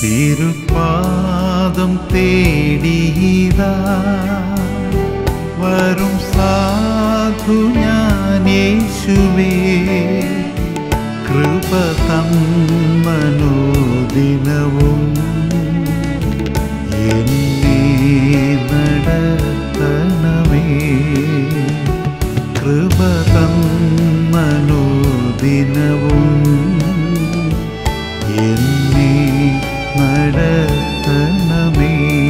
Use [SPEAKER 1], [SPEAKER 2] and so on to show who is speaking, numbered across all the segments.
[SPEAKER 1] തിരുപാദം തേടിയതാ വരും സാധു ഞാൻ യേശുവേ കൃപ തന്നനുദിനവും എന്നെ നടത്തണമേ കൃപ തന്നനുദിനവും എന്നെ നടത്തണമേ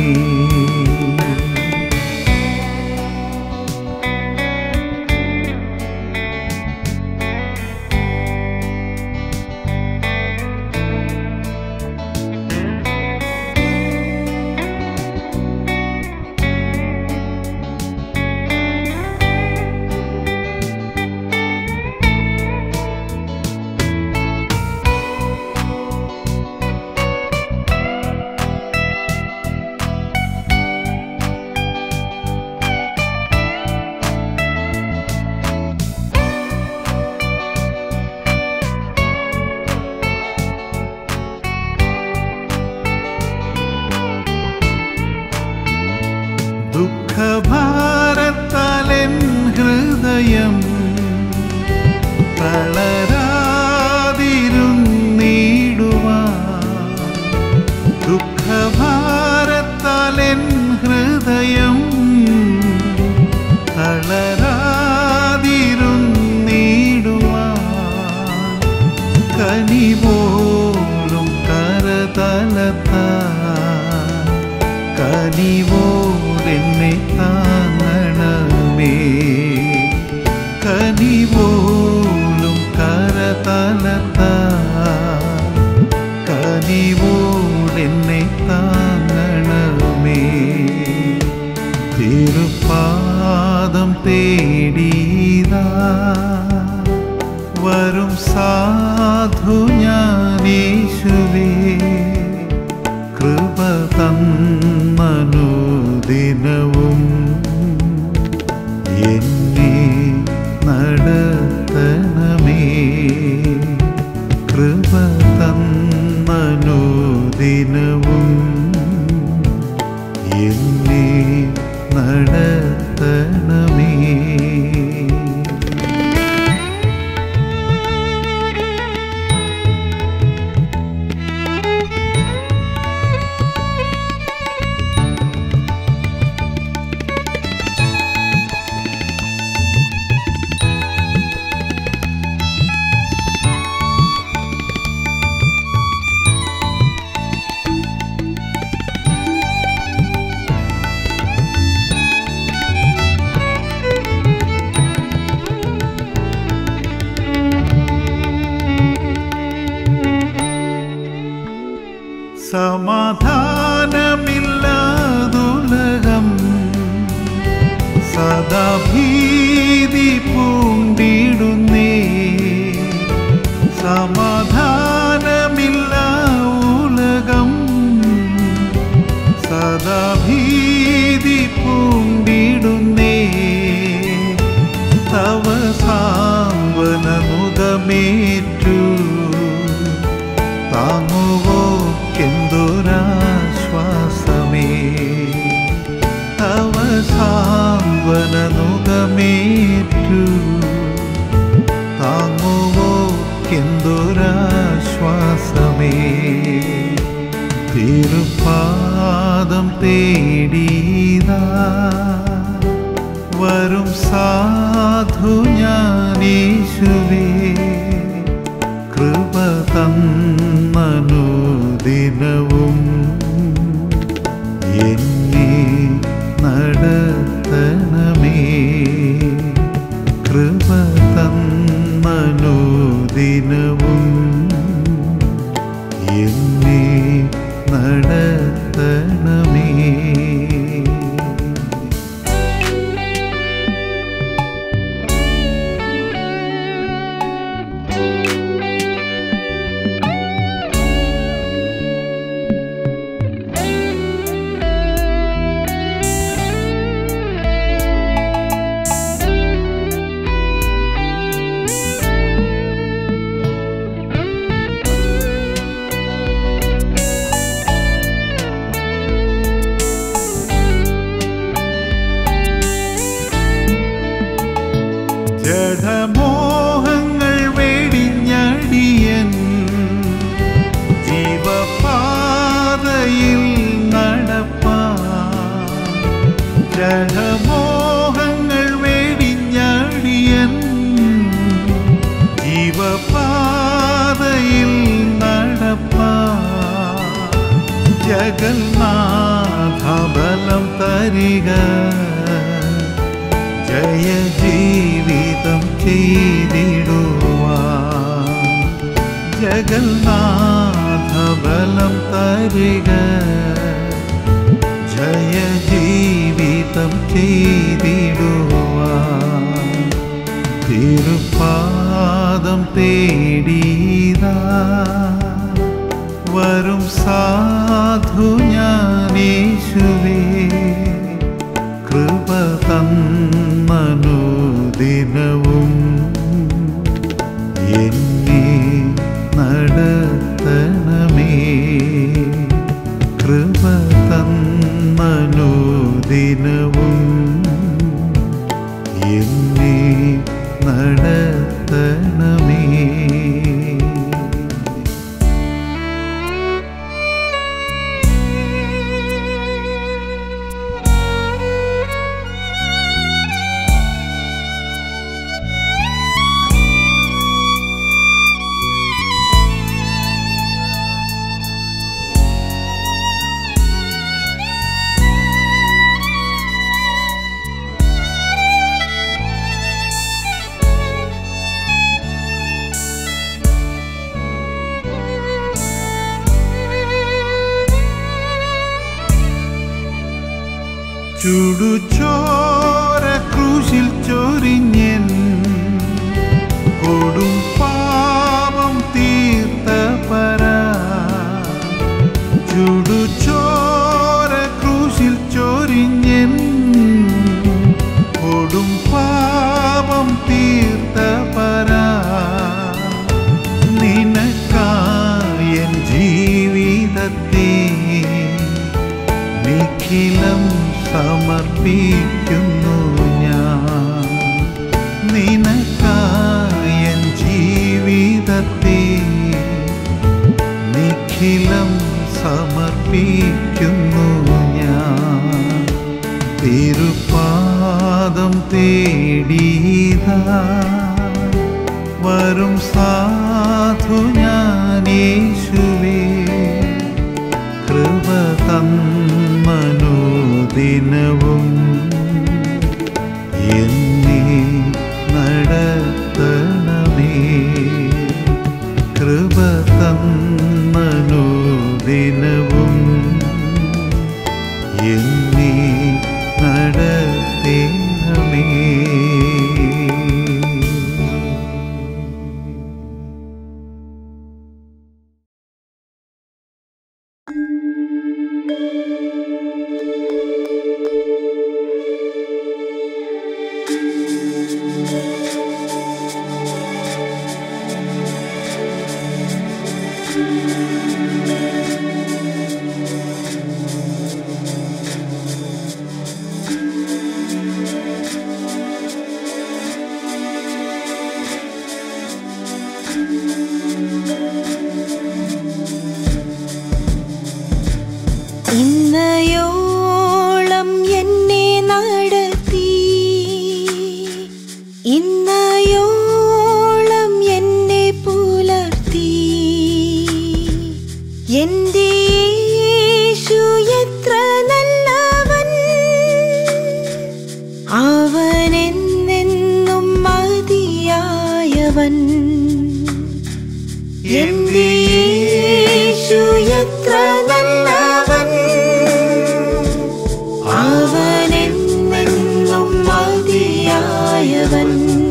[SPEAKER 1] ദുഃഖഭാരത്താലെൻ ഹൃദയം തളരാതിരുന്നിടുവാൻ ദുഃഖഭാരത്താലെൻ ഹൃദയം തളരാതിരുന്നിടുവാൻ കനിപോലും കരതലത്താ കനിവോടെന്നെ താങ്ങണമേ കനിവോലും കരതലത്താ കനിവോടെന്നെ താങ്ങണമേ തിരുപാദം തേടിയതാ വരും സാധു ഞാനേശുവേ കൃപ തന്നനുദിനവും എന്നെ നടത്തണമേ കൃപ തന്നനുദിനവും എന്നെ നടത്തണമേ സമാധാനമില്ലാതുലകം സദാ ഭീതി പൂണ്ടിടുന്നേ സമാധാനമില്ല ഉലകം സദാ ഭീതി പൂണ്ടിടുന്നേ തവ സാന്ത്വന മുഖമേറ്റു താങ്ങുവോ എന്തൊരാശ്വാസമേ തവ സാന്ത്വന മുഖമേറ്റു താങ്ങുവോ എന്തൊരാശ്വാസമേ തിരുപാദം തേടിയതാ വരും സാധു ഞാനേശുവേ കൃപ തന്നനുദിനവും എന്നെ നടത്തണമേ കൃപ തന്നനുദിനവും എന്നെ നടത്തണമേ ജഗന്നാഥ ബലം തരിക ജയ ജീവിതം ചെയ്തിടുവാൻ ജഗന്നാഥ ബലം തരിക ജയ ജീവിതം ചെയ്തിടുവാൻ തിരുപ്പാദം തേടിയതാ വരും സാധു ഞാനേശുവേ കൃപ തന്നനുദിനവും എന്നെ നടത്തണമേ കൃപ തന്നനുദിനവും എന്നെ നടത്തണമേ ചുടുചോര ക്രൂശിൽ ചൊരിഞ്ഞൻ കൊടും പാപം തീർത്ത പര ചുടുചോര ക്രൂശിൽ ചൊരിഞ്ഞൻ കൊടും പാപം തീർത്ത പര നിനക്കായൻ ജീവിതത്തെ നിഖിലം സമർപ്പിക്കുന്നു ഞാൻ നിനക്കായൻ ജീവിതത്തെ നിഖിലം സമർപ്പിക്കുന്നു ഞാൻ തിരുപാദം തേടിയതാ വരും സാധു ഞാനേശുവേ കൃപ തന്മനുദിനവും എന്നെ നടത്തണമേ കൃപ തന്മനുദിനവും എന്നെ നടത്തണമേ
[SPEAKER 2] ഇന്നയോളം എന്നെ നടത്തി ഇന്നയോളം എന്നെ പുലർത്തി എന്റെ യേശു എത്ര നല്ലവൻ അവൻ എന്നെന്നും മതിയായവൻ എന്റെ യേശു എത്ര നല്ലവൻ അവൻ എന്നെന്നും മതിയായവൻ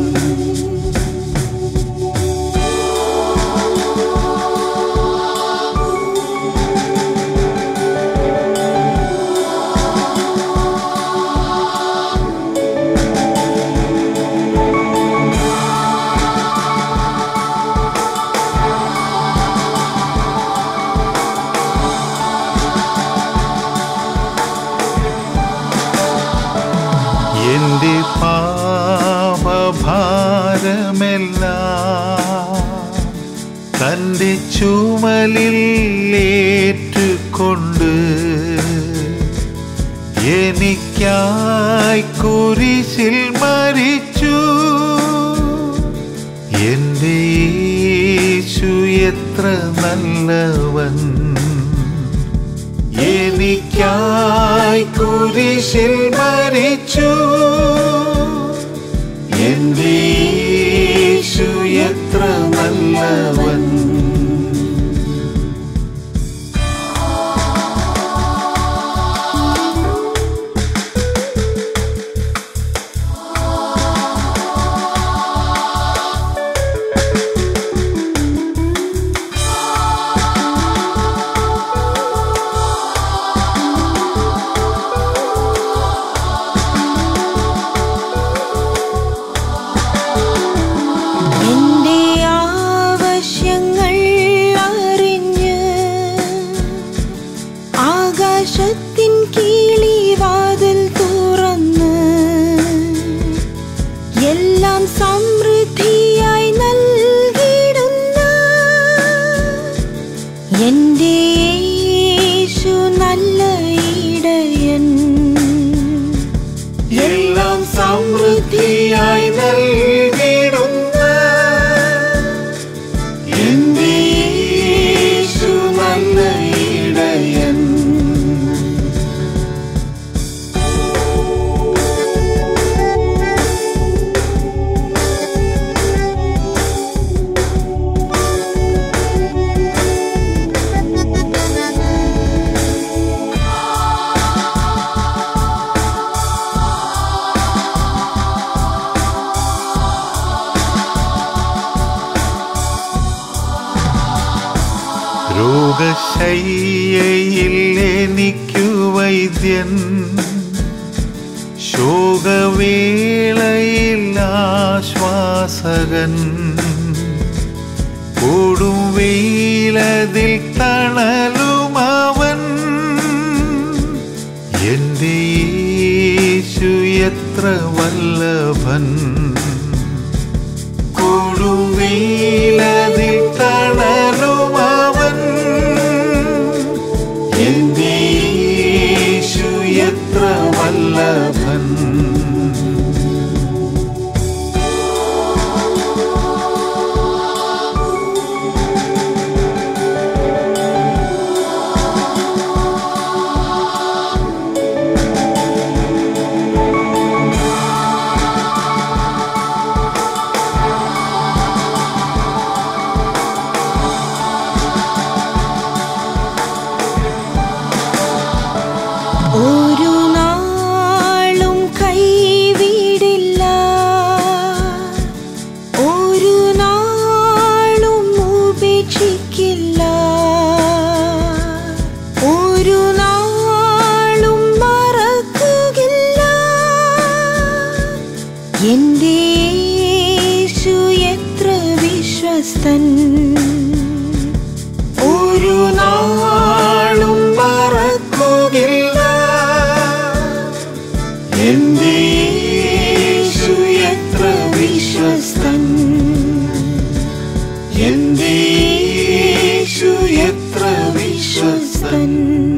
[SPEAKER 1] എന്റെ പാപഭാരമെല്ലാം തൻ്റെ ചുമലിൽ ഏറ്റുകൊണ്ട് എനിക്കായി കുരിശിൽ മരിച്ചു എന്റെ യേശു എത്ര നല്ലവൻ എനിക്കായി കുരിശിൽ മരിച്ചു എന്റെ യേശു എത്ര നല്ലവൻ
[SPEAKER 2] എന്റെ ആവശ്യങ്ങൾ അറിഞ്ഞ് ആകാശത്തിൻ കിളിവാതിൽ തുറന്ന് എല്ലാം സമൃദ്ധിയായി നൽകിടുന്ന എന്റെ യേശു നല്ല ഇടയൻ
[SPEAKER 1] എല്ലാം സമൃദ്ധിയായി നൽകിടുന്ന എന്റെ യേശു നല്ല ഇടയൻ രോഗശയ്യയിൽ എനിക്കു വൈദ്യൻ ശോകവേളയിൽ ആശ്വാസകൻ കൊടും വെയിലതിൽ തണലുമവൻ എന്റെ യേശു എത്ര വല്ലഭൻ കൊടുവെയിലതിൽ തണലുമവൻ എന്റെ യേശു എത്ര വല്ലഭൻ
[SPEAKER 2] ഒരു നാളും കൈവിടില്ല ഒരു നാളും ഉപേക്ഷിക്കില്ല ഒരു നാളും മറക്കുകില്ല എന്റെ യേശു എത്ര വിശ്വസ്തൻ
[SPEAKER 1] ഒരു നാളും മറക്കുകില്ല എന്റെ യേശു എത്ര വിശ്വസ്തൻ എന്റെ യേശു എത്ര വിശ്വസ്തൻ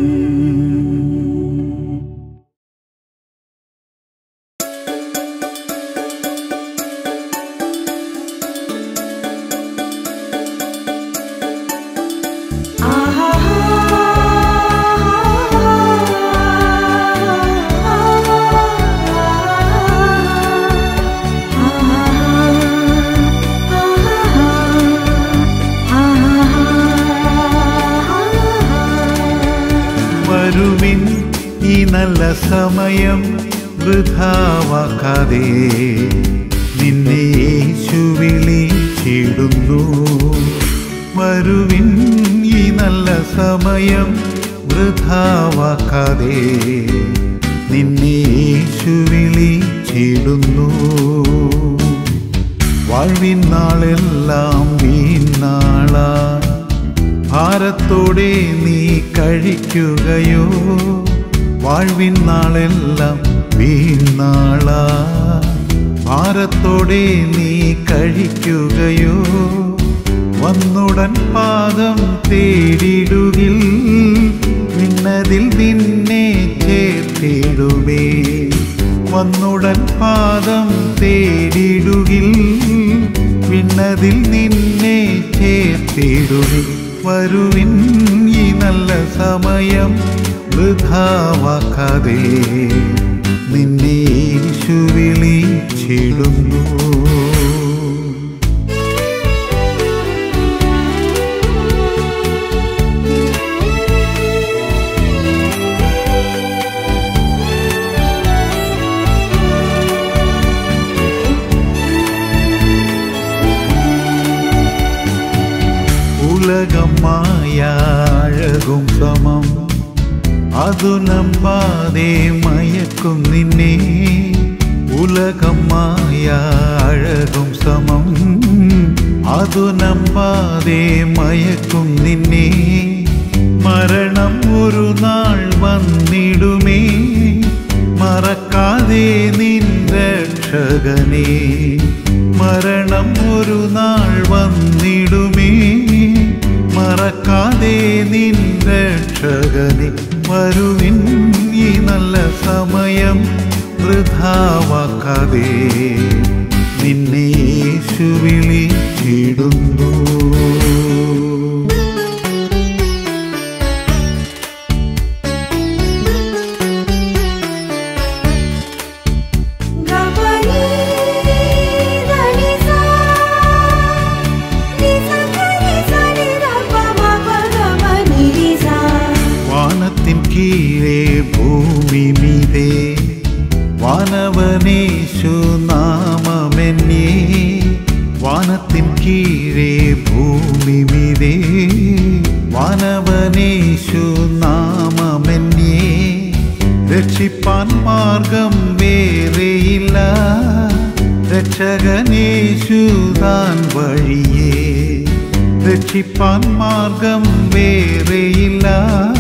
[SPEAKER 1] വരുവിൻ ഈ നല്ല സമയം വൃഥാവാക്കാതെ നിന്നെ യേശു വിളിച്ചിടുന്നു വരുവിൻ ഈ നല്ല സമയം വൃഥാവാക്കാതെ നിന്നെ യേശു വിളിച്ചിടുന്നു വാഴ്വിൻ നാളെല്ലാം വീണാളാ ഭാരത്തോടെ നീ കഴിക്കുകയോ വാഴ്വിൻ നാളെല്ലാം വീണാളാ ഭാരത്തോടെ നീ കഴിക്കുകയോ വന്നുടൻ പാദം തേടിടുകിൽ നിന്നതിൽ നിന്നെ ചേർത്തിടുവേ വന്നുടൻ പാദം തേടിടുകിൽ വിണ്ണതിൽ നിന്നെ ചേർത്തിടുവേ വരുവിൻ ഈ നല്ല സമയം വൃഥാവാക്കാതെ നിന്നെ യേശു വിളിച്ചിടുന്നു ഉലകമായ അഴകും സമം അതു നമ്പാതെ മയക്കും നിന്നെ ഉലകമായ അഴകും സമം അതു നമ്പാതെ മയക്കും നിന്നെ മരണം ഒരു നാൾ വന്നിടുമേ മറക്കാതെ നിൻ രക്ഷകനെ മരണം ഒരു നാൾ വന്നിടുമേ മറക്കാതെ നിൻ രക്ഷകനെ വരുവിൻ ഈ നല്ല സമയം വൃഥാവാക്കാതെ നിന്നെ യേശു വിളിച്ചിടുന്നു
[SPEAKER 2] ഗപനി ദനിസ നിസ നിസ നിരപ മപ ഗപനി നിസ
[SPEAKER 1] വാനത്തിൻ കീഴേ ഭൂമി മീതേ വാനവനേശു നാമമെന്നേ വാനത്തിൻ കീഴേ ഭൂമി മീതേ വാനവനേശു നാമമെന്നേ രക്ഷിപ്പാൻ മാർഗം വേറെയില്ല രക്ഷകനേശു താൻ വഴിയേ രക്ഷിപ്പാൻ മാർഗം വേറെയില്ല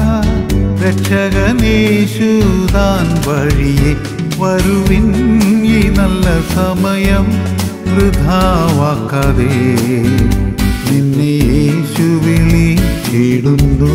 [SPEAKER 1] രക്ഷകനേശു താൻ വഴിയെ വരുവിൻ ഈ നല്ല സമയം വൃഥാവാക്കാതെ നിന്നെ യേശു വിളിച്ചിടുന്നു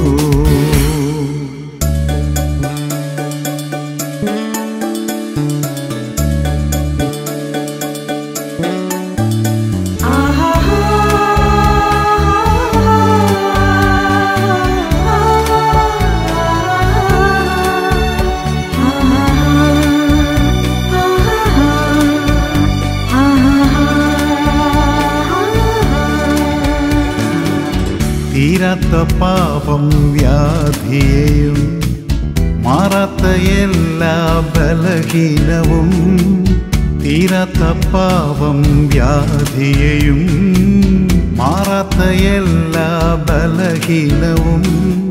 [SPEAKER 1] തീരാത്ത പാപം വ്യാധിയെയും മാറാത്ത എല്ലാ ബലഹീനവും തീരാത്ത പാപം വ്യാധിയെയും മാറാത്ത എല്ലാ ബലഹീനവും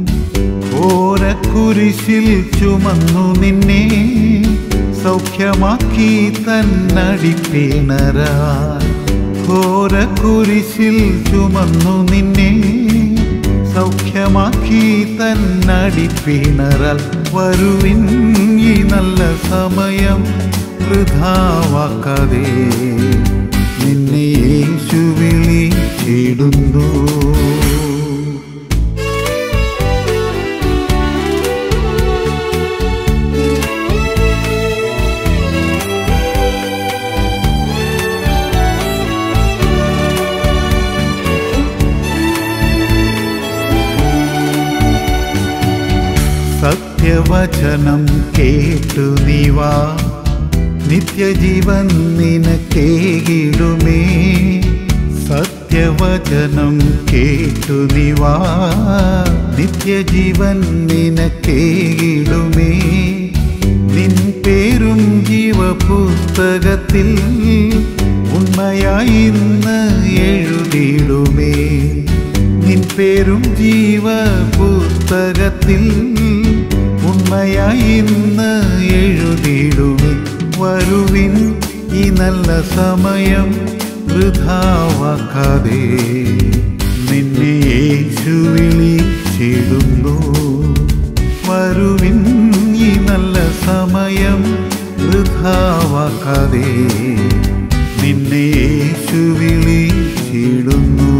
[SPEAKER 1] ഓരക്കുരിശിൽ ചുമന്നു നിന്നെ സൗഖ്യമാക്കി തന്നടിപ്പിണരാ ഘോരക്കുരിശിൽ ചുമന്നു നിന്നെ സൗഖ്യമാക്കി തന്നടിപ്പിണറാൽ വരുവിൻ ഈ നല്ല സമയം വൃഥാവാക്കാതെ നിന്നെ യേശു വിളിച്ചിടുന്നു സത്യവചനം കേട്ടു നീവാ നിത്യജീവൻ നിനക്കേകിടുമേ സത്യവചനം കേട്ടു നീവാ നിത്യജീവൻ നിനക്കേകിടുമേ നിൻ പേരും ജീവപുസ്തകത്തിൽ ഉണ്മയായി ഇന്ന് എഴുതിയിടുമേ നിൻ പേരും ജീവപുസ്തകത്തിൽ ഉണ്മയായി ഇന്ന് എഴുതിയിടുമേ വരുവിൻ ഈ നല്ല സമയം വൃഥാവാക്കാതെ നിന്നെ യേശു വിളിച്ചിടുന്നു വരുവിൻ ഈ നല്ല സമയം വൃഥാവാക്കാതെ നിന്നെ യേശു വിളിച്ചിടുന്നു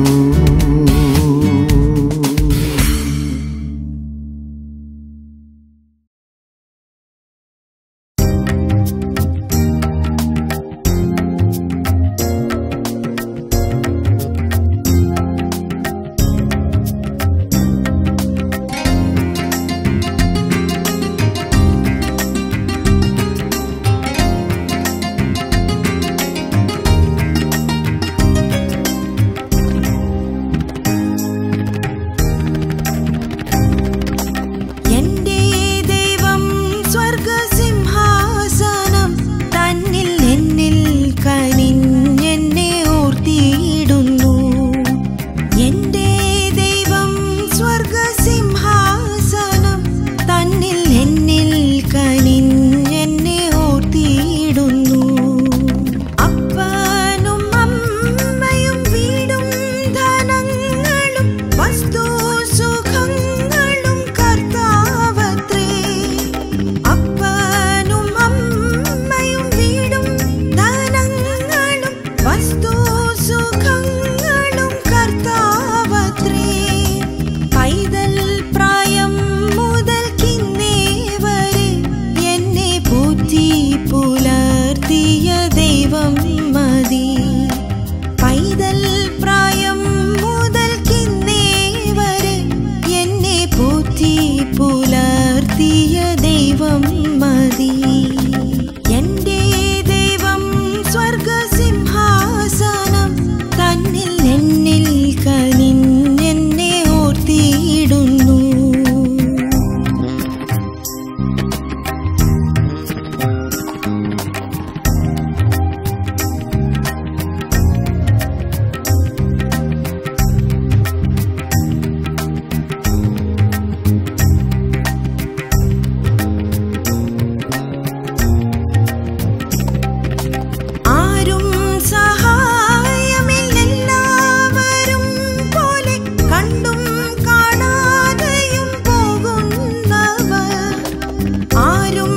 [SPEAKER 2] യേശുവേ പൈതൽ പ്രായം മുതൽ കിന്നേ വരെ എന്നെ പോറ്റി പുലർത്തിയ ദൈവം മതി എന്റെ ദൈവം സ്വർഗസിംഹാസനം തന്നിൽ എന്നിൽ കനിഞ്ഞെന്നെ ഓർത്തിയിടുന്നു ആരും സഹായമില്ലെല്ലാവരും പോലെ കണ്ടും കാണാതെയും പോകുന്നവർ ആരും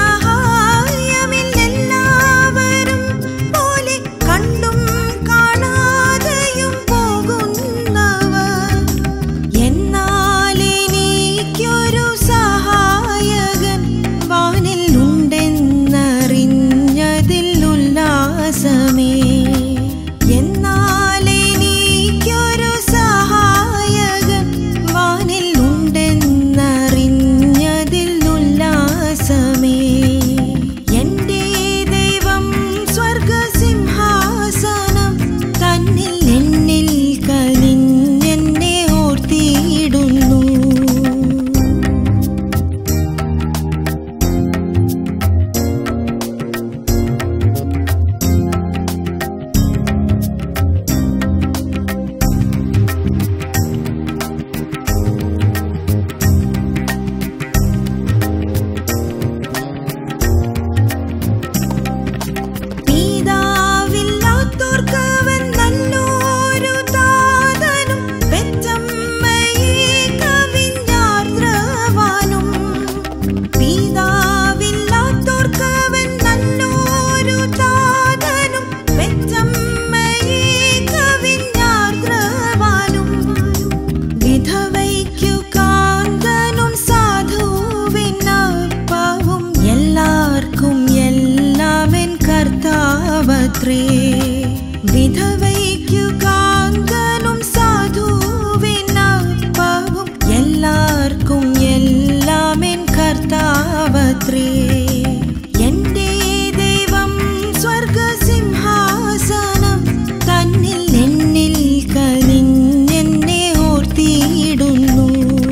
[SPEAKER 2] സഹായമില്ലെല്ലാവരും പോലെ കണ്ടും കാണാതെയും പോകുന്നവർ എന്നാൽ എനിക്കൊരു സഹായകൻ വാനിൽ ഉണ്ടെന്നറിഞ്ഞതിൽ ഉല്ലാസമേ എന്നാൽ എനിക്കൊരു സഹായകൻ വാനിൽ ഉണ്ടെന്നറിഞ്ഞതിൽ ഉല്ലാസമേ എന്റെ ദൈവം സ്വർഗസിംഹാസനം തന്നിൽ എന്നിൽ കനിഞ്ഞെന്നെ ഓർത്തിയിടുന്നു പിതാവില്ലാത്തോർക്കവൻ നല്ലൊരു താതനും പെറ്റമ്മയെ കവിഞ്ഞാർദ്രവാനും പിതാവില്ലാത്തോർക്കവൻ നല്ലൊരു താതനും പെറ്റമ്മയെ കവിഞ്ഞാർദ്രവാനും വിധവയ്ക്കു കാന്തനും സാധുവിനപ്പവും എല്ലാവർക്കും എല്ലാവൻ കർത്താവത്രേ വിധവയ്ക്കു കാന്തനും സാധുവിനപ്പവും എല്ലാവർക്കും എല്ലാമൻ കർത്താവത്രേ എന്റെ ദൈവം സ്വർഗസിംഹാസനം തന്നിൽ എന്നിൽ കനിഞ്ഞെന്നെ ഓർത്തിയിടുന്നു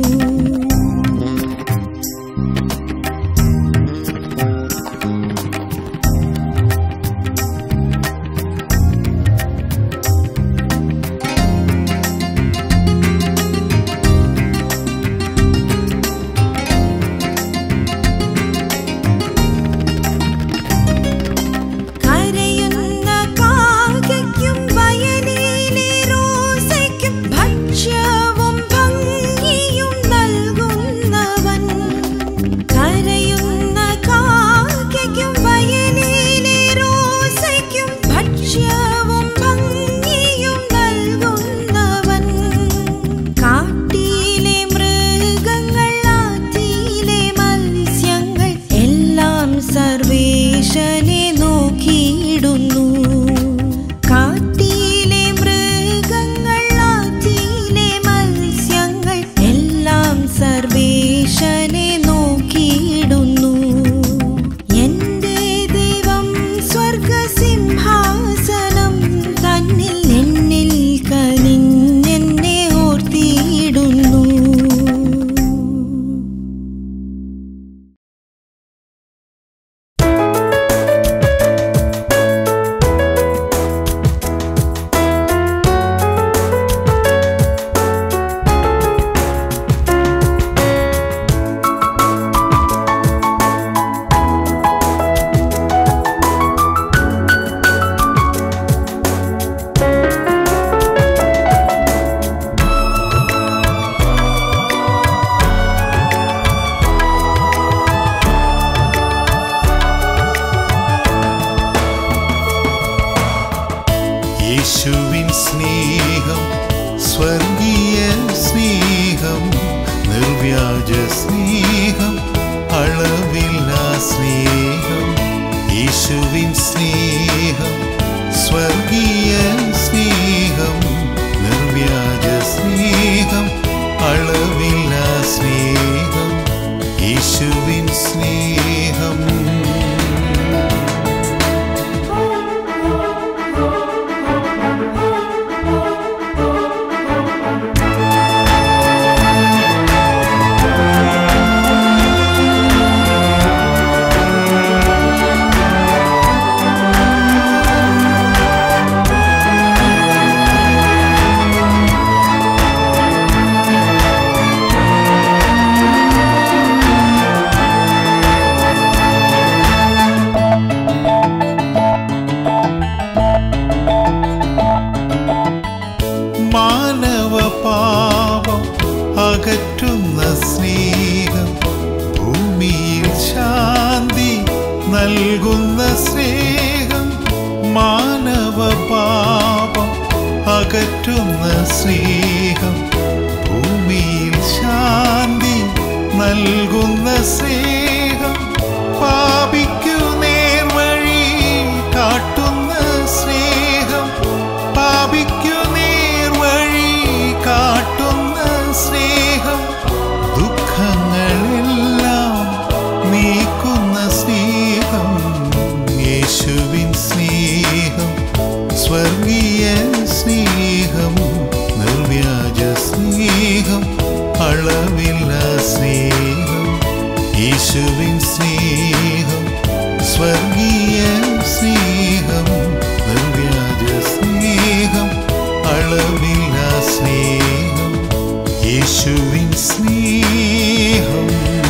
[SPEAKER 2] കരയുന്ന കാക്കയ്ക്കും വയലിലെ റോസയ്ക്കും ഭക്ഷ്യവും ഭംഗിയും നൽകുന്നവൻ കരയുന്ന കാക്കയ്ക്കും വയലിലെ റോസയ്ക്കും ഭക്ഷ്യവും ഭംഗിയും നൽകുന്നവൻ കാട്ടിലെ മൃഗങ്ങൾ ആറ്റിലെ മത്സ്യങ്ങൾ എല്ലാം സർവേശനെ നോക്കിയിടുന്നു കാട്ടിലെ മൃഗങ്ങൾ ആറ്റിലെ മത്സ്യങ്ങൾ എല്ലാം സർവേശനെ നോക്കിയിടുന്നു എന്റെ ദൈവം സ്വർഗസിംഹാസനം തന്നിൽ എന്നിൽ കനിഞ്ഞെന്നെ ഓർത്തിയിടുന്നു
[SPEAKER 1] യേശുവിൻ സ്നേഹം സ്വർഗീയ സ്നേഹം നിർവ്യാജ സ്നേഹം അളവില്ല യേശുവിൻ സ്നേഹം സ്വർഗീയ സ്നേഹം പാപം അകറ്റുന്ന സ്നേഹം ഭൂമിയിൽ ശാന്തി നൽകുന്ന സ്നേഹം മാനവ പാപം അകറ്റുന്ന സ്നേഹം ഭൂമിയിൽ ശാന്തി നൽകുന്ന സ്നേഹം പാപിക്കു നേർവഴി കാട്ടുന്ന സ്നേഹം പാപിക്കു നേർവഴി കാട്ടുന്ന സ്നേഹം ദുഃഖങ്ങളെല്ലാം നീക്കുന്ന സ്നേഹം യേശുവിൻ സ്നേഹം സ്വർഗീയ സ്നേഹം നിർവ്യാജ സ്നേഹം അളവില്ല സ്നേഹം യേശുവിൻ സ്നേഹം സ്വർഗീയ സ്നേഹം നിർവ്യാജ സ്നേഹം അളവില്ല സ്നേഹം യേശുവിൻ സ്നേഹം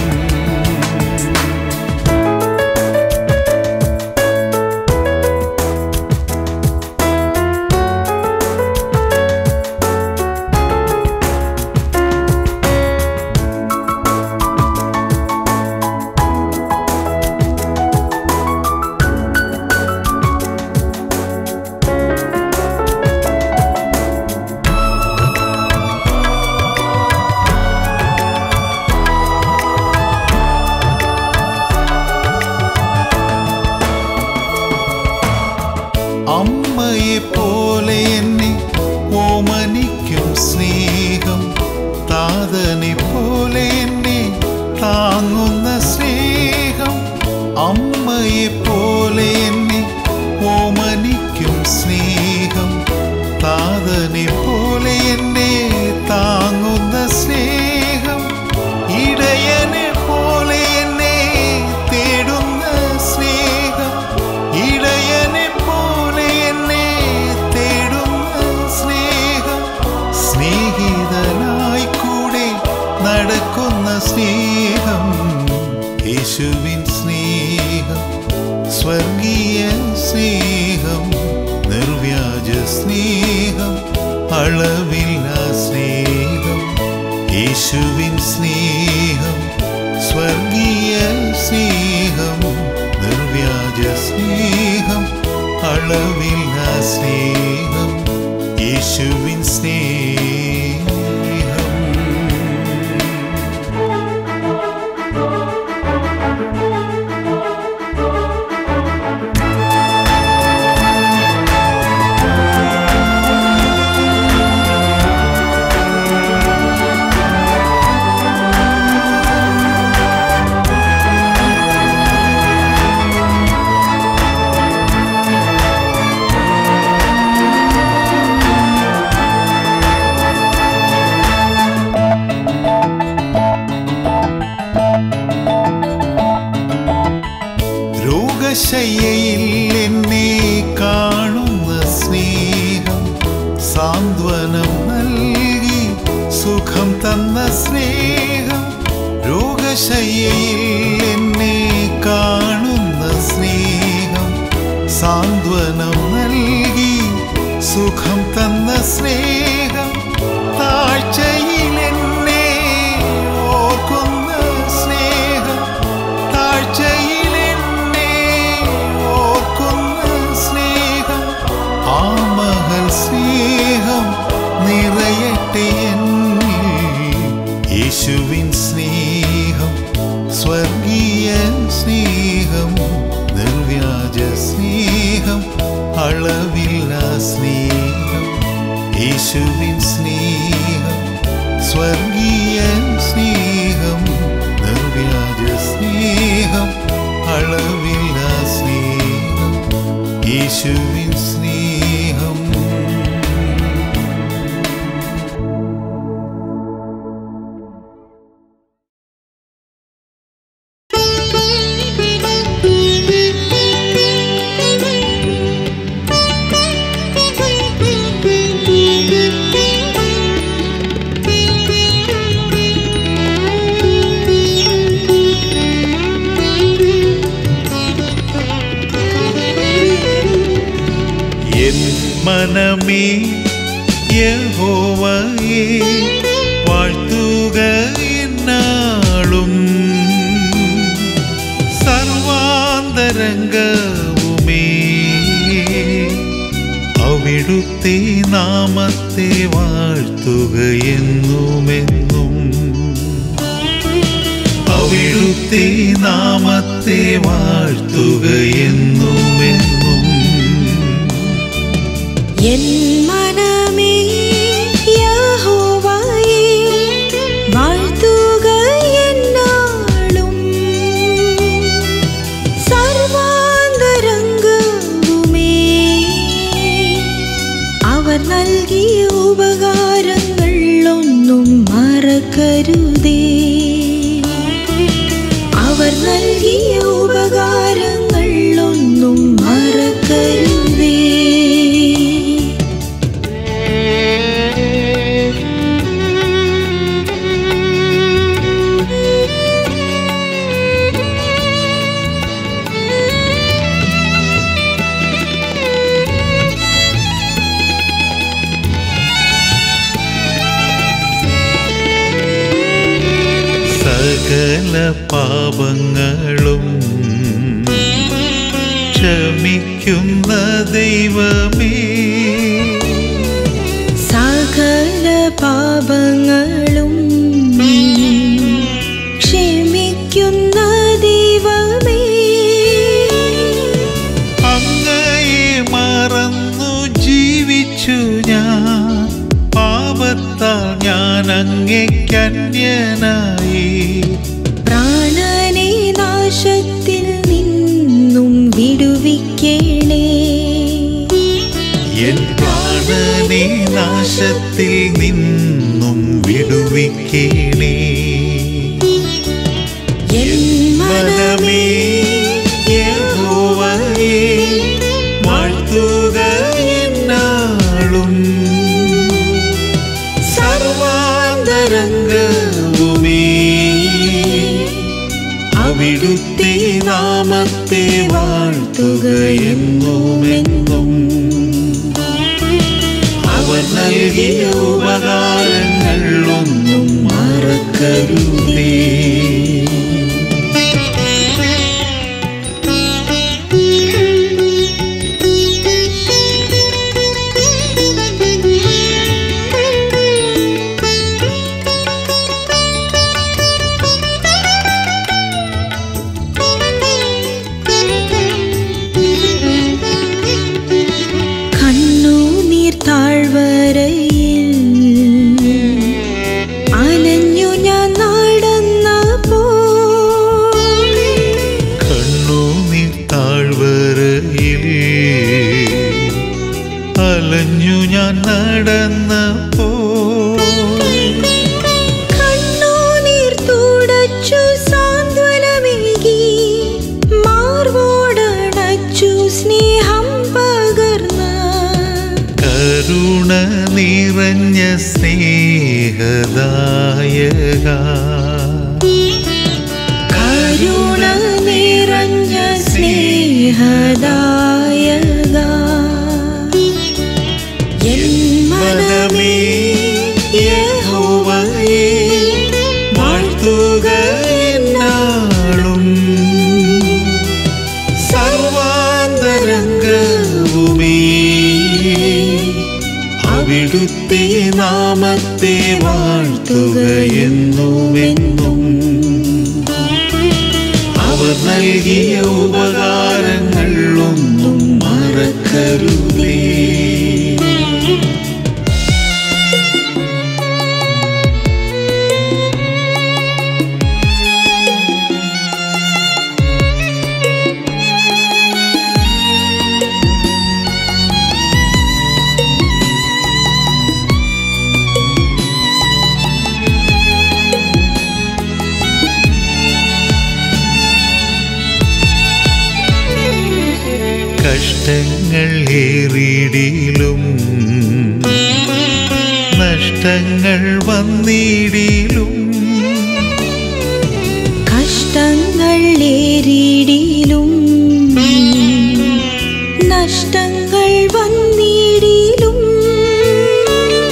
[SPEAKER 1] അമ്മയെ പോലെ എന്നെ ഓമനിക്കും സ്നേഹം താതനെ പോലെ എന്നെ താങ്ങുന്ന സ്നേഹം അമ്മയെ പോലെ എന്നെ ഓമനിക്കും സ്നേഹം താതനെ പോലെ എന്നെ താങ്ങുന്ന സ്നേഹം ഇടയനെ പോലെ എന്നെ തേടുന്ന സ്നേഹം ഇടയനെ പോലെ എന്നെ തേടുന്ന സ്നേഹം സ്നേഹിതനായി കൂടെ നടക്കുന്ന സ്നേഹം യേശുവിൻ സ്നേഹം സ്വർഗീയ സ്നേഹം നിർവ്യാജ സ്നേഹം അളവില്ല സ്നേഹം യേശുവിൻ സ്നേഹം സ്വർഗീയ സ്നേഹം നിർവ്യാജ സ്നേഹം അളവില്ല സ്നേഹം യേശുവിൻ സ്നേഹം രോഗശയ്യയിൽ എന്നെ കാണുന്ന സ്നേഹം സാന്ത്വനം നൽകി സുഖം തന്ന സ്നേഹം രോഗശയ്യയിൽ എന്നെ കാണുന്ന സ്നേഹം സാന്ത്വനം നൽകി സുഖം തന്ന സ്നേഹം താഴ്ചയിൽ എന്നെ ഓർക്കുന്ന സ്നേഹം താഴ്ചയിൽ എന്നെ ഓർക്കുന്ന സ്നേഹം ആ മകൾ സ്നേഹം നിറയട്ടെ എന്നിൽ യേശുവിൻ സ്നേഹം സ്വർഗീയ സ്നേഹം നിർവ്യാജ സ്നേഹം അളവില്ല സ്നേഹം യേശുവിൻ സ്നേഹം സ്വർഗീയ സ്നേഹം നിർവ്യാജ സ്നേഹം അളവില്ല സ്നേഹം യേശുവിൻ സ്നേഹം എൻ മനമേ യഹോവയെ വാഴ്ത്തുക എന്നാളും സർവാന്തരംഗവുമേ അവിടുത്തെ നാമത്തെ വാഴ്ത്തുക എന്നുമെന്നും അവിടുത്തെ നാമത്തെ വാഴ്ത്തുക എന്നുമെന്നും
[SPEAKER 2] എൻ മനമേ യഹോവയെ വാഴ്ത്തുക എന്നാളും സർവാന്തരംഗവുമേ അവർ നൽകിയ ഉപകാരങ്ങൾ ഒന്നും മറക്കരുതേ അവർ നൽകിയ ഉപകാരങ്ങൾ ഒന്നും മറക്കരുതേ
[SPEAKER 1] സകല പാപങ്ങളും ക്ഷമിക്കുന്ന ദൈവമേ
[SPEAKER 2] സകല പാപങ്ങളും ക്ഷമിക്കുന്ന ദൈവമേ
[SPEAKER 1] അങ്ങയെ മറന്നു ജീവിച്ചു ഞാൻ പാപത്താൽ ഞാൻ അങ്ങേക്കന്യനായി
[SPEAKER 2] പ്രാണനെ നാശത്തിൽ നിന്നും വിടുവിക്കണേ
[SPEAKER 1] എൻ പ്രാണനെ നാശത്തിൽ നിന്നും വിടുവിക്കണേ
[SPEAKER 2] എൻ മനമേ
[SPEAKER 1] യഹോവയെ വാഴ്ത്തുക എന്നാളും സർവാന്തരംഗവുമേ അവിടുത്തെ നാമത്തെ വാഴ്ത്തുക എന്നുമെന്നും അവർ നൽകിയ ഉപകാരങ്ങൾ ഒന്നും മറക്കരുതേ
[SPEAKER 2] കണ്ണുനീർ താഴ്വരയിൽ അലഞ്ഞു ഞാൻ നടന്നപ്പോൾ
[SPEAKER 1] കണ്ണുനീർ താഴ്വരയിൽ അലഞ്ഞു ഞാൻ നടന്നപ്പോ
[SPEAKER 2] കണ്ണുനീർ തുടച്ചു സാന്ത്വനമേകി മാർവോടണച്ചു സ്നേഹം പകർന്ന
[SPEAKER 1] കരുണ നിറഞ്ഞ സ്നേഹദായക
[SPEAKER 2] കരുണ നിറഞ്ഞ സ്നേഹദായക എൻ മനമേ
[SPEAKER 1] യഹോവയെ വാഴ്ത്തുക എന്നാളും സർവാന്തരംഗവുമേ അവിടുത്തെ നാമത്തെ വാഴ്ത്തുക എന്നുമെന്നും അവർ നൽകിയ ഉപകാരങ്ങൾ ഒന്നും മറക്കരുതേ കഷ്ടങ്ങൾ ഏറിയിടിലും നഷ്ടങ്ങൾ വന്നിടിലും
[SPEAKER 2] കഷ്ടങ്ങൾ ഏറിയിടിലും നഷ്ടങ്ങൾ വന്നിടിലും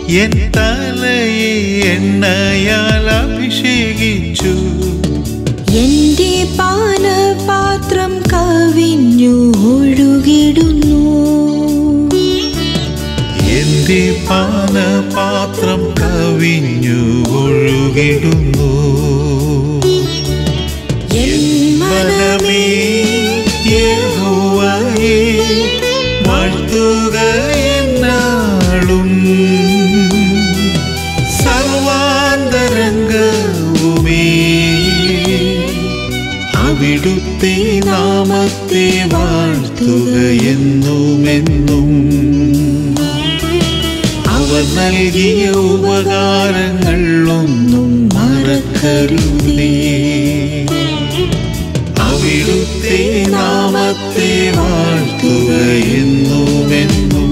[SPEAKER 1] എൻ തലയെ എണ്ണയാൽ അഭിഷേകിച്ചു
[SPEAKER 2] എന്റെ പാനപാത്രം കവിഞ്ഞു ഒഴുകിടുന്നു
[SPEAKER 1] എന്റെ പാനപാത്രം കവിഞ്ഞു ഒഴുകിടുന്നു
[SPEAKER 2] എൻ മനമേ
[SPEAKER 1] യഹോവയെ വാഴ്ത്തുക എന്നാളും സർവാന്തരംഗവുമേ അവിടുത്തെ നാമത്തെ വാഴ്ത്തുക എന്നുമെന്നും അവർ നൽകിയ ഉപകാരങ്ങൾ ഒന്നും മറക്കരുതേ അവിടുത്തെ നാമത്തെ വാഴ്ത്തുക എന്നുമെന്നും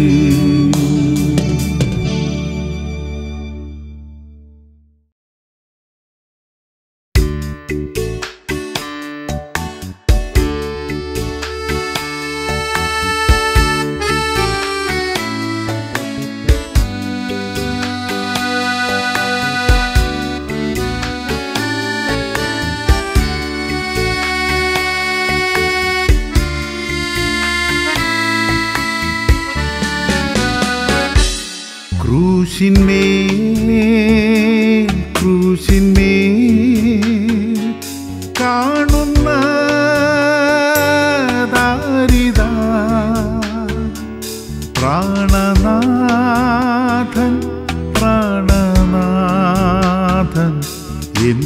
[SPEAKER 1] ക്രൂശിന്മേൽ ക്രൂശിന്മേൽ കാണുന്ന ദാരിതാ പ്രാണനാഥൻ പ്രാണനാഥൻ എൻ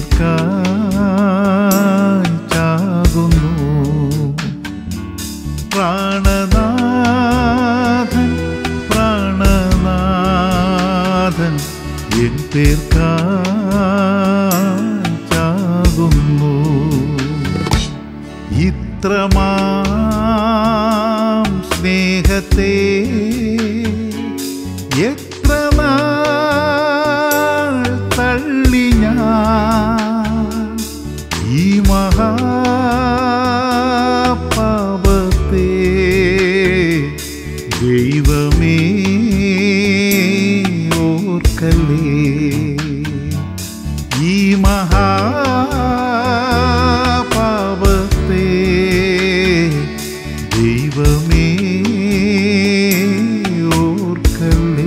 [SPEAKER 1] പേർക്കായി ചാകുന്നു പ്രാണനാഥൻ പ്രാണനാഥൻ എൻ പേർക്കായി ചാകുന്നു ഇത്രമാം സ്നേഹത്തെ എത്ര നാൾ തള്ളി ഞാൻ ഈ മഹാപാപത്തെ ദൈവമേ ഓർക്കല്ലേ ഈ മഹാപാപത്തെ ദൈവമേ ഓർക്കല്ലേ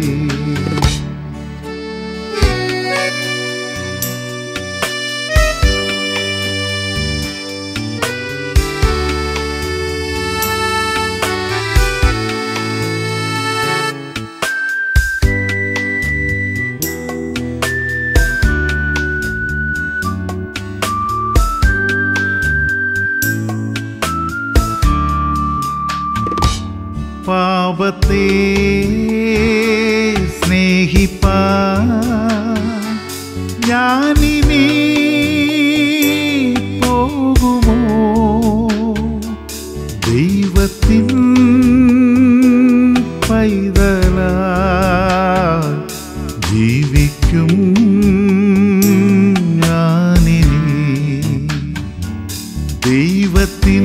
[SPEAKER 1] പാപത്തെ സ്നേഹിപ്പാ ഞാനിനി പോകുമോ ദൈവത്തിൻ പൈതല ജീവിക്കും ഞാനിനി ദൈവത്തിൻ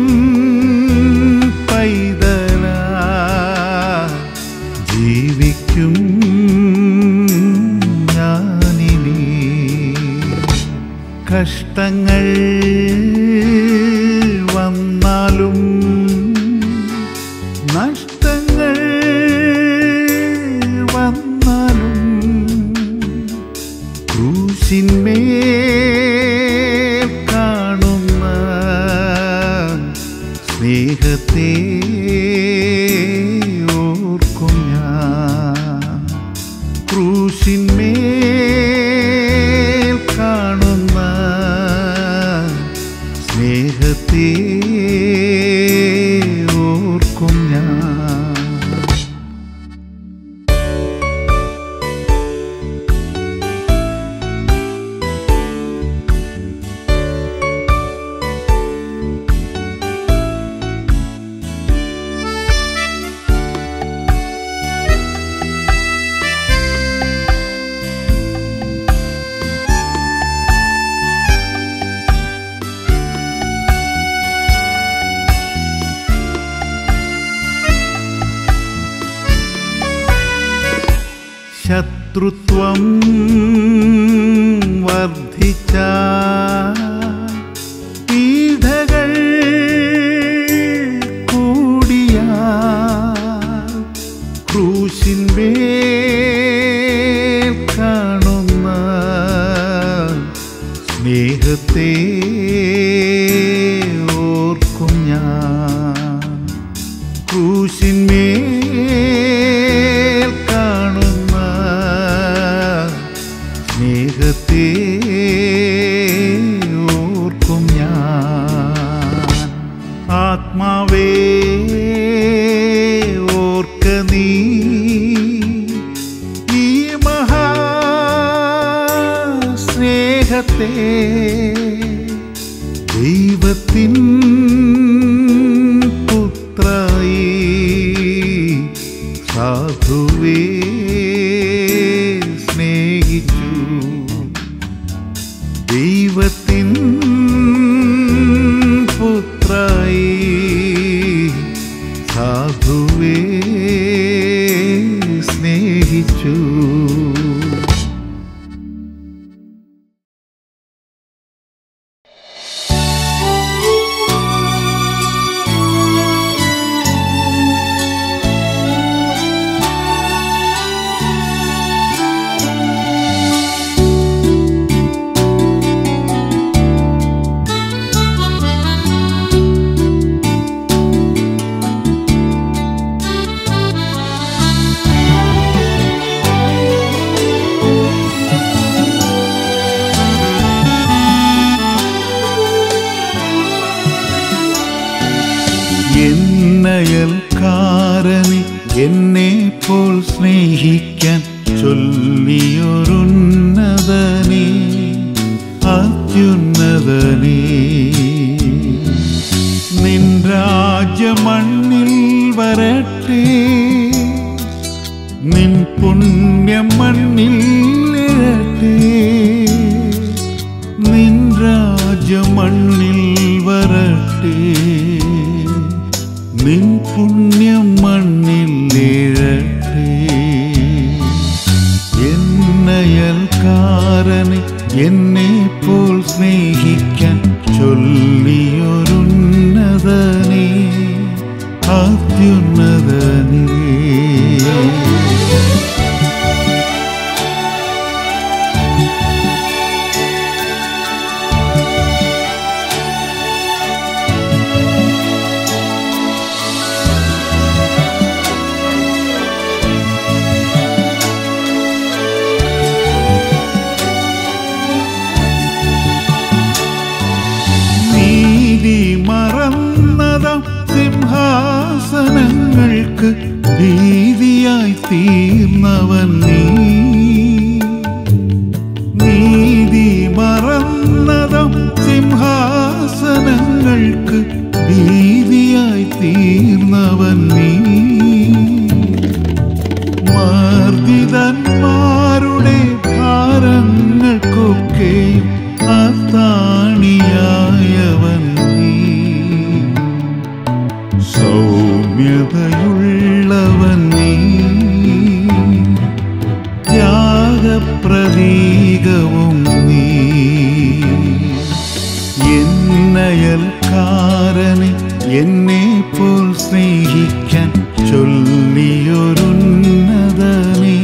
[SPEAKER 1] പൈതല ജീവിക്കും ഞാനിനി കഷ്ടങ്ങൾ വന്നാലും നഷ്ടങ്ങൾ വന്നാലും ക്രൂശിന്മേൽ കാണുന്ന സ്നേഹത്തെ ഓർക്കും ഞാൻ ക്രൂശിന്മേൽ കാണുന്ന സ്നേഹത്തെ ഓർക്കും ഞാൻ ശത്രുത്വം വർദ്ധിച്ച പീഡകൾ കൂടിയ ക്രൂശിൻമേൽ കാണുന്ന സ്നേഹത്തെ ഓർക്കും ഞാൻ ക്രൂശിന്മേൽ കാണുന്ന സ്നേഹത്തെ ഓർക്കും ഞാൻ ആത്മാവേ ഓർക്ക നീ ഈ മഹാ സ്നേഹത്തെ ദൈവത്തിൻ പുത്രായി സാധുവേ സ്നേഹിച്ചു ദൈവത്തിൻ പുത്രായി സാധുവേ സ്നേഹിച്ചു എന്നയൽക്കാരനെ എന്നെ പോൽ സ്നേഹിക്കാൻ ചൊല്ലിയൊരുന്നതനേ അത്യുന്നതനേ നിൻ രാജ്യമണ്ണിൽ വരട്ടെ നിൻ പുണ്യം മണ്ണിൽ എഴട്ടെ നിൻ രാജമണ്ണിൽ വരട്ടെ നിൻ പുണ്യം മണ്ണിൽ എഴട്ടെ എന്നയൽക്കാരനെ എന്നെ പോൽ സ്നേഹിക്കാൻ ചൊല്ലിയൊരുന്നതനേ അത്യുന്നതനേ നീതി മറന്നതാം സിംഹാസനങ്ങൾക്ക് ഭീതിയായി തീർന്നവൻ നീ നീതി മറന്നതാം സിംഹാസനങ്ങൾക്ക് ഭീതിയായി തീർന്നവൻ നീ മർദ്ദിതന്മാരുടെ ഭാരങ്ങൾക്കൊക്കെയും അത്താണിയായവൻ നീ സൗമ്യതയുള്ളവൻ നീ ത്യാഗപ്രതീകവും നീ എന്നയൽക്കാരനെ എന്നെ പോൽ സ്നേഹിക്കാൻ ചൊല്ലിയൊരുന്നതനേ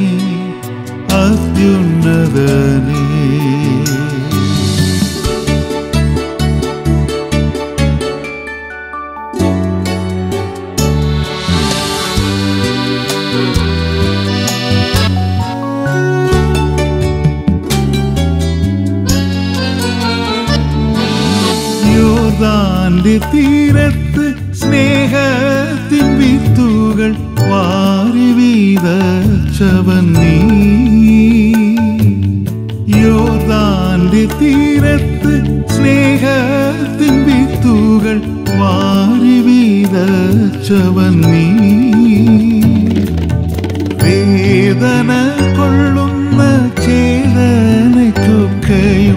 [SPEAKER 1] അത്യുന്നതനേ യോർദാന്റെ തീരത്ത് സ്നേഹത്തിൻ വിത്തുകൾ വാരി വീതച്ചവൻ നീ യോർദാന്റെ തീരത്ത് സ്നേഹത്തിൻ വിത്തുകൾ വാരി വീതച്ചവൻ നീ വേദന കൊള്ളുന്ന ചേതനയ്ക്കൊക്കെയും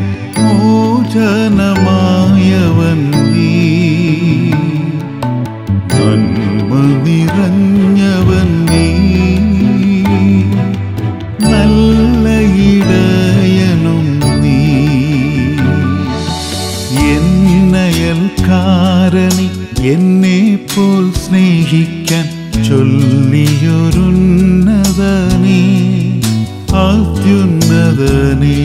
[SPEAKER 1] മോചനമായവൻ നീ നന്മ നിറഞ്ഞവൻ നീ എന്നെ പോൽ സ്നേഹിക്കാൻ ചൊല്ലിയൊരുന്നതനേ അത്യുന്നതനേ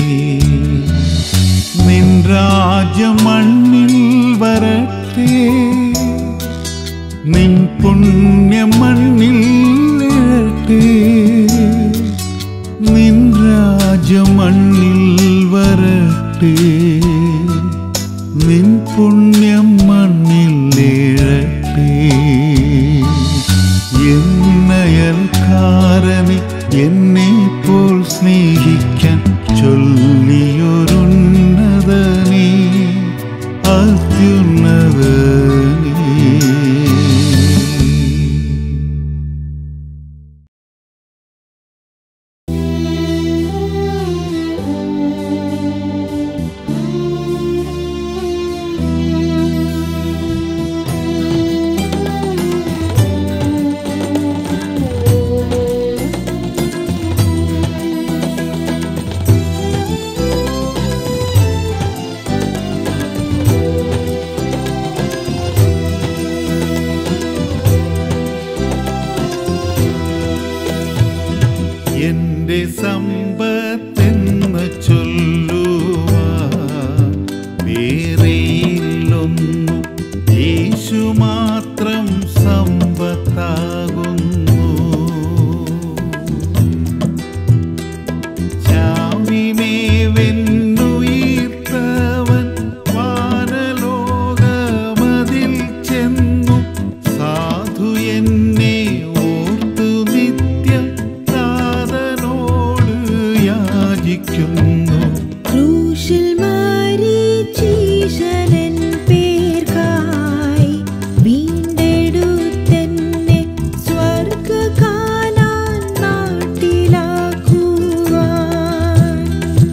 [SPEAKER 1] നിൻ രാജ്യം മണ്ണിൽ വരട്ടെ നിൻ പുണ്യം മണ്ണിൽ എഴട്ടെ നിൻ രാജ്യം മണ്ണിൽ വരട്ടെ നിൻ പുണ്യം മണ്ണിൽ എഴട്ടെ എന്നയൽക്കാരനെ എന്നെ പോൽ സ്നേഹിക്കാൻ ചൊല്ലിയൊരുന്നതനേ അത്യുന്നതനേ എന്റെ സമ്പത്തെന്ന് ചൊല്ലുവാൻ വേറെയില്ലൊന്നു യേശു മാത്രം സമ്പത്താകുന്നു ചാവിനെ വെന്നുയർത്തവൻ വാനലോകമതിൽ ചെന്നു സാധു എന്നെ ഓർത്തു നിത്യം താതനോട് യാചിക്കുന്നു
[SPEAKER 2] ക്രൂശിൽ മരിച്ചീശനൻ പേർക്കായി വീണ്ടെടുത്തെന്നെ സ്വർഗ്ഗകാനാൻ നാട്ടിലാക്കുവാൻ.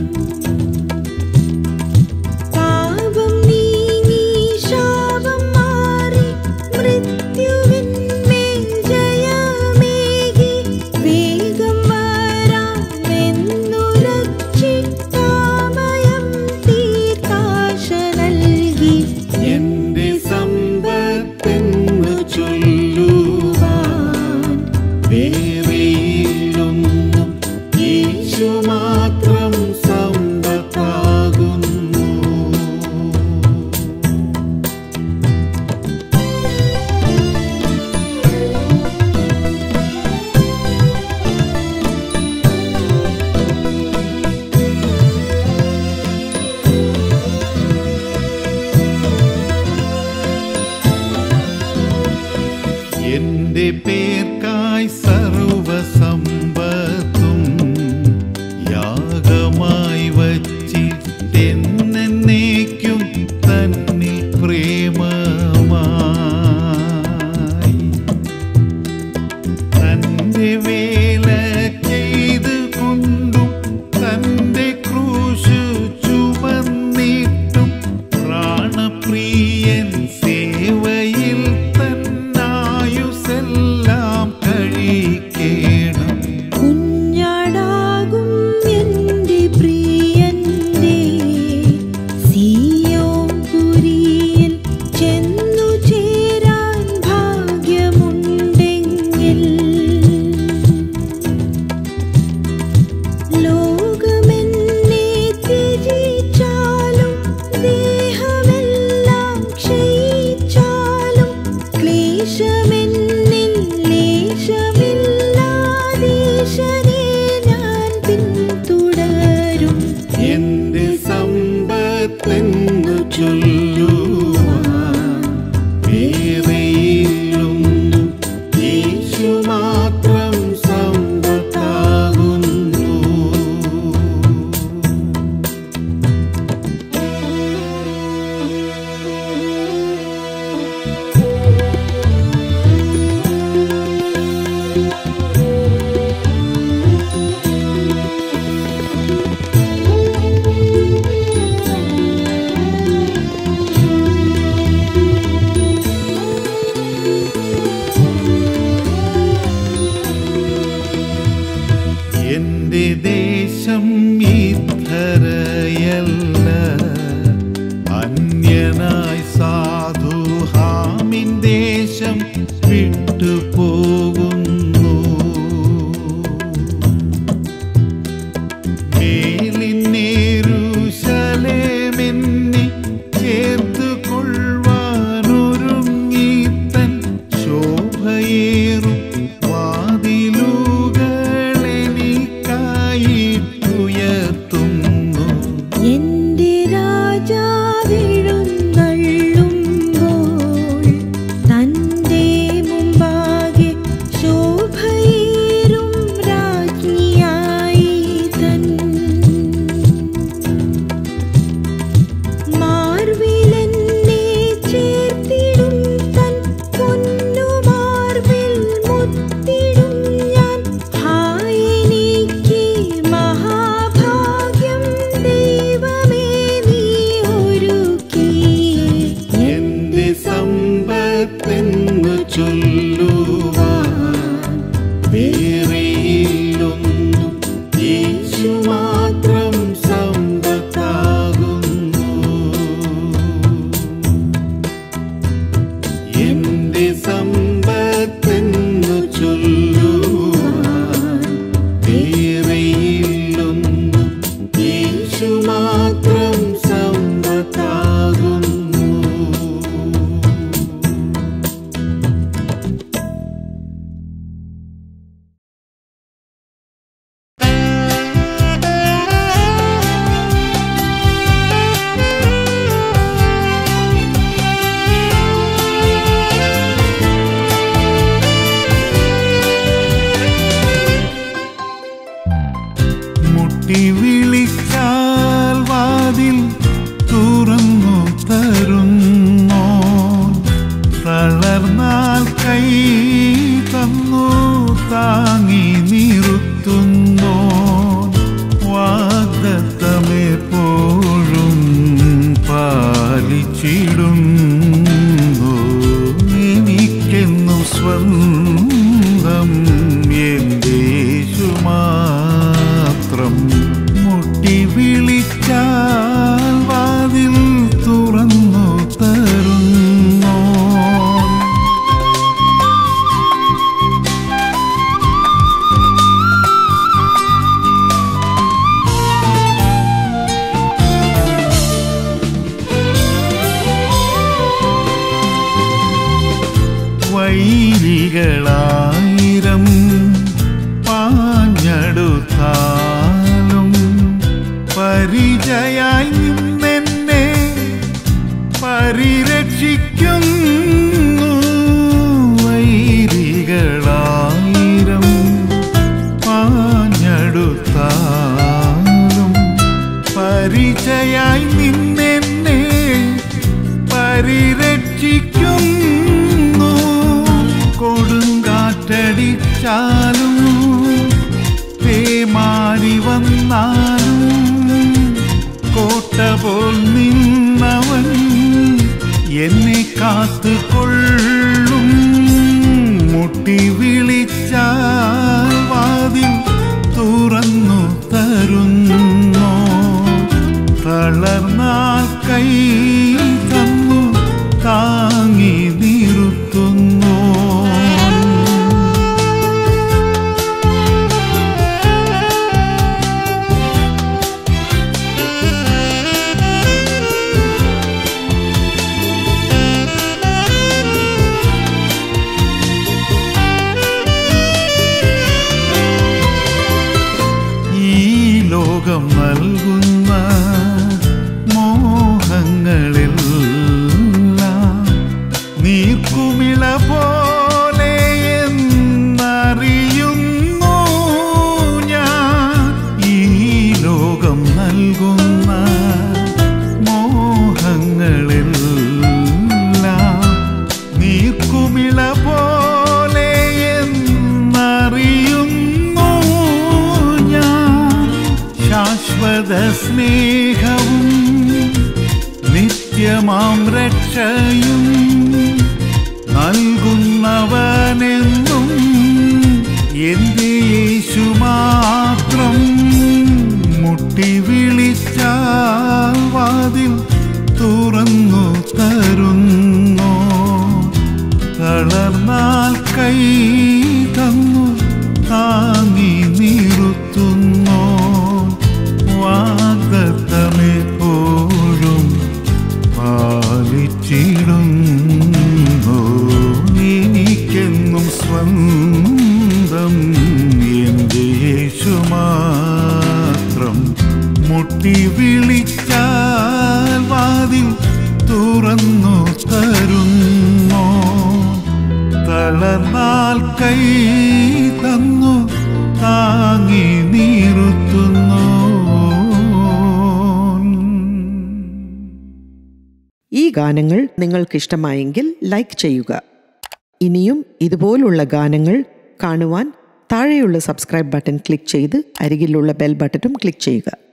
[SPEAKER 2] പാപം നീങ്ങി ശാപം മാറി മൃത്യുവിന്മേൽ ജയമേകി വേഗം വരാമെന്നു രക്ഷിക്കാമയം തീർത്താശ നൽകി
[SPEAKER 1] എന്റെ സമ്പത്തെന്നു ചൊല്ലുവാൻ വേറെയില്ലൊന്നും യേശു മാത്രം സമ്പത്താകുന്നു എന്റെ പേർക്കായി സർവസമ്പത്തും യാഗമായി വച്ചിട്ടെന്നേക്കും തന്നിൽ പ്രേമമായി തന്റെ വേല ചെയ്ത് കൊണ്ടും തന്റെ ക്രൂശു ചുമന്നിട്ടും പ്രാണപ്രിയൻ സേവയിൽ തന്നായുസെല്ലാം കഴിക്കേണം ചൊല്ലുവാൻ വേറെയില്ലൊന്നും യേശു മാത്രം സമ്പത്താകുന്നു എന്റെ സമ്പത്തെന്നു ചൊല്ലുവാൻ വേറെയില്ലൊന്നും യേശു മാത്രം സമ്പത്താകുന്നു മുട്ടി വിളിച്ചാൽ വാതിൽ തുറന്നു തരുന്നോ തളർന്നാൽ കൈ തന്നു താങ്ങി നിർത്തുന്നോ വാഗ്ദത്തമെപ്പോഴും പാലിച്ചിടുന്നു എനിക്കെന്നു സ്വന്തം എൻ്റെ യേശു മാത്രം മുട്ടി വിളിച്ചാൽ വാതിൽ തുറന്നു തരുന്നു വൈരികളായിരം പാഞ്ഞെടുത്താലും പരിചയായി നിന്നെന്നെ പരിരക്ഷിക്കുന്നു വൈരികളായിരം പാഞ്ഞെടുത്താലും പരിചയായി നിന്നെന്നെ പരിരക്ഷിക്കുന്നു കൊടുങ്കാറ്റടിച്ചാലും പേമാരി വന്നാലും കോട്ട പോൽ നിന്നവൻ എന്നെ കാത്തുകൊള്ളും മുട്ടി വിളിച്ചാൽ വാതിൽ തുറന്നു തരുന്നു തളർന്നാൽ കൈ തന്നു താങ്ങി നിർത്തുന്നു ഈ ലോകം നൽകുന്ന മോഹങ്ങളെല്ലാം നീർക്കുമിള പോലെ എന്നറിയുന്നു ഞാൻ ഈ ലോകം നൽകുന്ന മോഹങ്ങളെല്ലാം നീർക്കുമിള പോലെ എന്നറിയുന്നു ഞാൻ ശാശ്വത സ്നേഹവും നിത്യമാം രക്ഷയും നൽകുന്നവനെന്നും എന്റെ യേശു മാത്രം മുട്ടി വിളിച്ചാൽ വാതിൽ തുറന്നു തരുന്നു തളർന്നാൽ കൈ തന്നു താങ്ങി നിർത്തുന്നു വാഗ്ദത്തമെപ്പോഴും പാലിച്ചിടുന്നു എനിക്കെന്നും സ്വന്തം എൻ്റെ യേശു മാത്രം മുട്ടി വിളിച്ചാൽ വാതിൽ തുറന്നു തരുന്നു തളർന്നാൽ കൈ തന്നു താങ്ങി നിർത്തുന്നു
[SPEAKER 3] ഈ ഗാനങ്ങൾ നിങ്ങൾക്ക് ഇഷ്ടമായെങ്കിൽ ലൈക്ക് ചെയ്യുക ഇനിയും ഇതുപോലുള്ള ഗാനങ്ങൾ കാണുവാൻ താഴെയുള്ള സബ്സ്ക്രൈബ് ബട്ടൺ ക്ലിക്ക് ചെയ്ത് അരികിലുള്ള ബെൽ ബട്ടണും ക്ലിക്ക് ചെയ്യുക